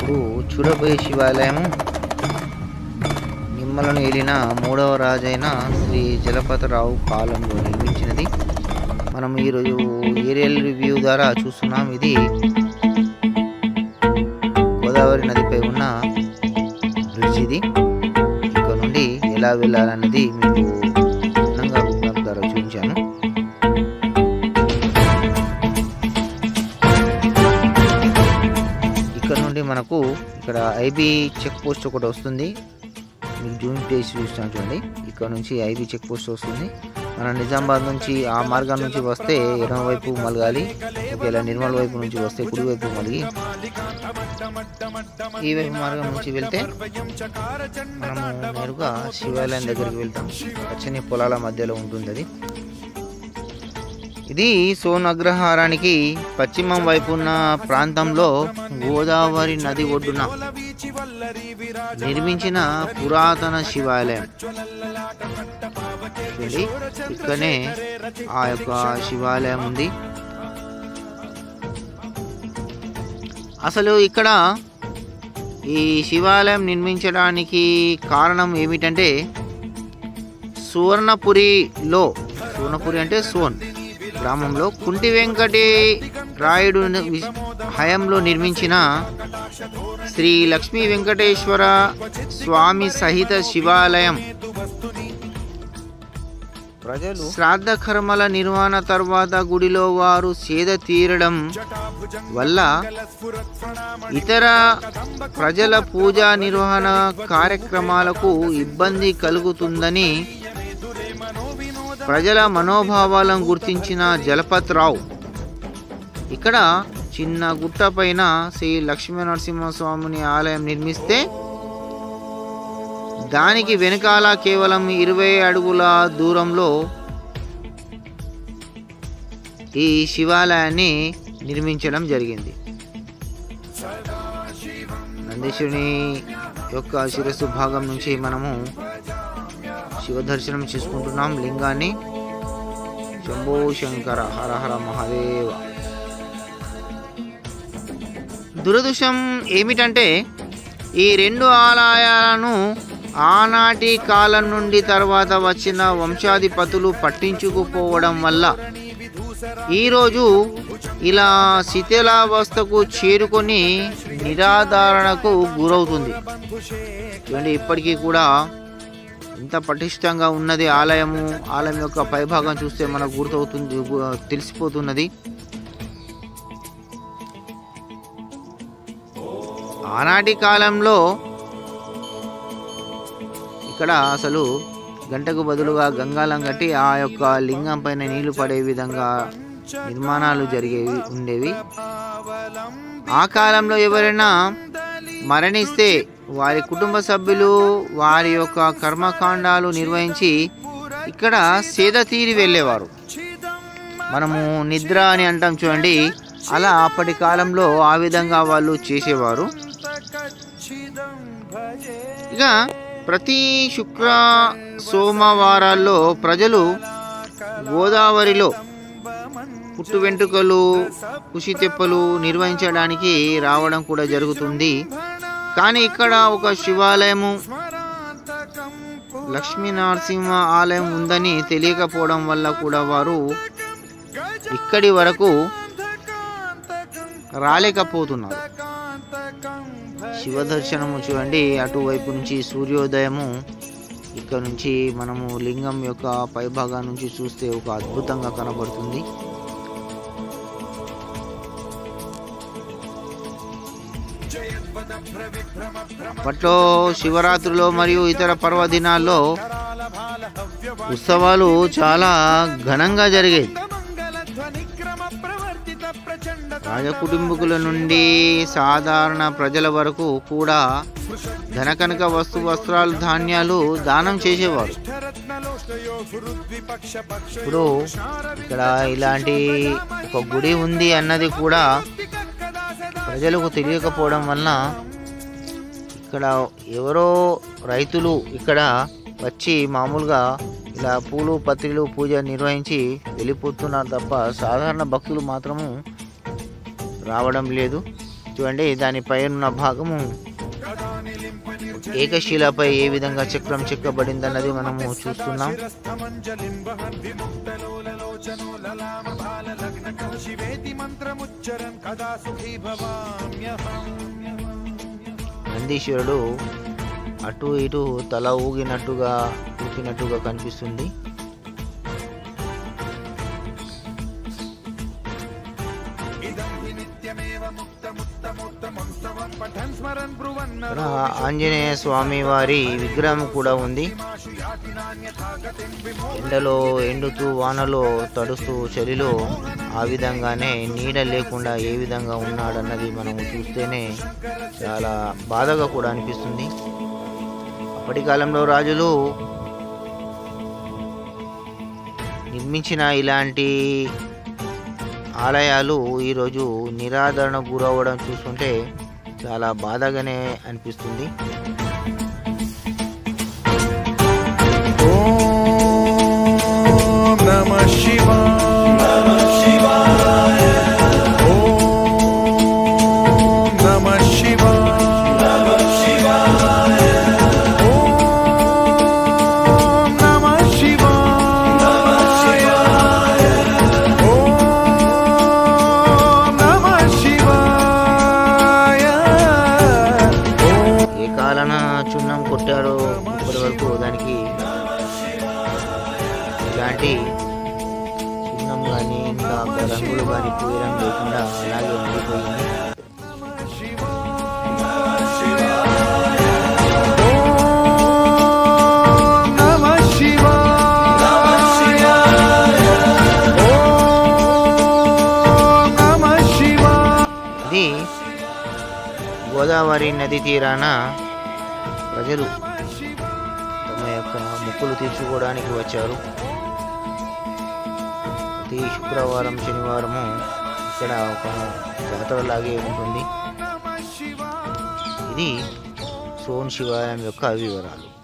ఇప్పుడు చూడబోయే శివాలయము నిమ్మలను ఏలిన మూడవ రాజైన శ్రీ జలపతరావు కాలంలో నిర్మించినది మనం ఈరోజు ఏరియల్ రివ్యూ ద్వారా చూస్తున్నాం ఇది గోదావరి నదిపై ఉన్న బ్రిడ్జ్ ఇది ఇక్కడ నుండి ఎలా వెళ్ళాలన్నది మీకు క్షుణ్ణంగా రూపం ద్వారా చూపించాను ఇక్కడ నుండి మనకు ఇక్కడ ఐబీ చెక్ పోస్ట్ ఒకటి వస్తుంది మీకు జూమ్ చేసి చూస్తాను చూడండి ఇక్కడ నుంచి ఐబీ చెక్ పోస్ట్ వస్తుంది మన నిజామాబాద్ నుంచి ఆ మార్గం నుంచి వస్తే ఎడమ వైపు మలగాలి ఒకవేళ నిర్మల్ వైపు నుంచి వస్తే కుడి వైపు మలిగి ఈ వైపు మార్గం నుంచి వెళ్తే మనము నేరుగా శివాలయం దగ్గరికి వెళ్తాం పచ్చని పొలాల మధ్యలో ఉంటుంది అది ఇది సోన్ అగ్రహారానికి పశ్చిమం వైపు ఉన్న ప్రాంతంలో గోదావరి నది ఒడ్డున నిర్మించిన పురాతన శివాలయం చూడండి ఇక్కడనే ఆ యొక్క శివాలయం ఉంది అసలు ఇక్కడ ఈ శివాలయం నిర్మించడానికి కారణం ఏమిటంటే సువర్ణపురిలో సువర్ణపురి అంటే సోన్ గ్రామంలో కుంటి వెంకటి రాయుడు వి- హయంలో నిర్మించిన శ్రీ లక్ష్మీ వెంకటేశ్వర స్వామి సహిత శివాలయం ప్రజలు శ్రాద్ధ కర్మల నిర్వహణ తర్వాత గుడిలో వారు సేద తీరడం వల్ల ఇతర ప్రజల పూజా నిర్వహణ కార్యక్రమాలకు ఇబ్బంది కలుగుతుందని ప్రజల మనోభావాలను గుర్తించిన జలపతిరావు ఇక్కడ చిన్న గుట్ట పైన శ్రీ లక్ష్మీ నరసింహస్వామిని ఆలయం నిర్మిస్తే దానికి వెనకాల కేవలం ఇరవై అడుగుల దూరంలో ఈ శివాలయాన్ని నిర్మించడం జరిగింది నందీశ్వరుని యొక్క శిరస్సు భాగం నుంచి మనము శివ దర్శనం చేసుకుంటున్నాం లింగాన్ని శంభో శంకర హర హర మహాదేవ దురదృష్టం ఏమిటంటే ఈ రెండు ఆలయాలను ఆనాటి కాలం నుండి తర్వాత వచ్చిన వంశాధిపతులు పట్టించుకుపోవడం వల్ల ఈరోజు ఇలా శిథిలావస్థకు చేరుకొని నిరాధారణకు గురవుతుంది చూడండి ఇప్పటికీ కూడా ఎంత పటిష్టంగా ఉన్నది ఆలయము ఆలయం యొక్క పైభాగం చూస్తే మనకు గుర్తవుతుంది గు- తెలిసిపోతున్నది ఆనాటి కాలంలో ఇక్కడ అసలు గంటకు బదులుగా గంగాలం కట్టి ఆ యొక్క లింగం పైన నీళ్లు పడే విధంగా నిర్మాణాలు జరిగేవి ఉండేవి ఆ కాలంలో ఎవరైనా మరణిస్తే వారి కుటుంబ సభ్యులు వారి యొక్క కర్మకాండాలు నిర్వహించి ఇక్కడ సేద తీరి వెళ్ళేవారు మనము నిద్ర అని అంటాం చూడండి అలా అప్పటి కాలంలో ఆ విధంగా వాళ్ళు చేసేవారు ఇక ప్రతి శుక్ర సోమవారాల్లో ప్రజలు గోదావరిలో పుట్టు వెంట్రుకలు కుషి తెప్పలు నిర్వహించడానికి రావడం కూడా జరుగుతుంది కానీ ఇక్కడ ఒక శివాలయము లక్ష్మీ నరసింహ ఆలయం ఉందని తెలియకపోవడం వల్ల కూడా వారు ఇక్కడి వరకు రాలేకపోతున్నారు శివ దర్శనము చూడండి అటువైపు నుంచి సూర్యోదయము ఇక్కడ నుంచి మనము లింగం యొక్క పైభాగం నుంచి చూస్తే ఒక అద్భుతంగా కనబడుతుంది అప్పట్లో శివరాత్రిలో మరియు ఇతర పర్వదినాల్లో ఉత్సవాలు చాలా ఘనంగా జరిగేది రాజ కుటుంబకుల నుండి సాధారణ ప్రజల వరకు కూడా ధనకనక వస్తు వస్త్రాలు ధాన్యాలు దానం చేసేవారు ఇప్పుడు ఇక్కడ ఇలాంటి ఒక గుడి ఉంది అన్నది కూడా ప్రజలకు తెలియకపోవడం వలన ఇక్కడ ఎవరో రైతులు ఇక్కడ వచ్చి మామూలుగా ఇలా పూలు పత్రిలు పూజ నిర్వహించి వెళ్ళిపోతున్నారు తప్ప సాధారణ భక్తులు మాత్రము రావడం లేదు చూడండి దాని పైన భాగము ఏకశిలపై ఏ విధంగా చక్రం చెక్కబడిందన్నది మనము చూస్తున్నాం నందీశ్వరుడు అటు ఇటు తల ఊగినట్టుగా ఊపినట్టుగా కనిపిస్తుంది ఇక్కడ ఆంజనేయ స్వామి వారి విగ్రహం కూడా ఉంది ఎండలో ఎండుతూ వానలో తడుస్తూ చలిలో ఆ విధంగానే నీడ లేకుండా ఏ విధంగా ఉన్నాడన్నది మనం చూస్తేనే చాలా బాధగా కూడా అనిపిస్తుంది అప్పటి కాలంలో రాజులు నిర్మించిన ఇలాంటి ఆలయాలు ఈరోజు నిరాదరణ గురవ్వడం చూస్తుంటే చాలా బాధగానే అనిపిస్తుంది ఓం నమ శివాయ ఓం నమ శివాయ ఓం నమ శివాయ ఓం నమ శివాయ ఏ కాలన చున్నం కొట్టారో ఇప్పటి వరకు దానికి ఇలాంటి చున్నం కానీ ఇంకా రంగులు కానీ పూయడం లేకుండా అలాగే ఉండిపోయింది ఓం నమ శివాయ ఓం నమ శివాయ ఇది గోదావరి నది తీరాన ప్రజలు తమ యొక్క మొక్కులు తీర్చుకోవడానికి వచ్చారు ప్రతి శుక్రవారం శనివారము ఇక్కడ ఒక జాతరలాగే ఉంటుంది ఇది సోన్ శివాలయం యొక్క వివరాలు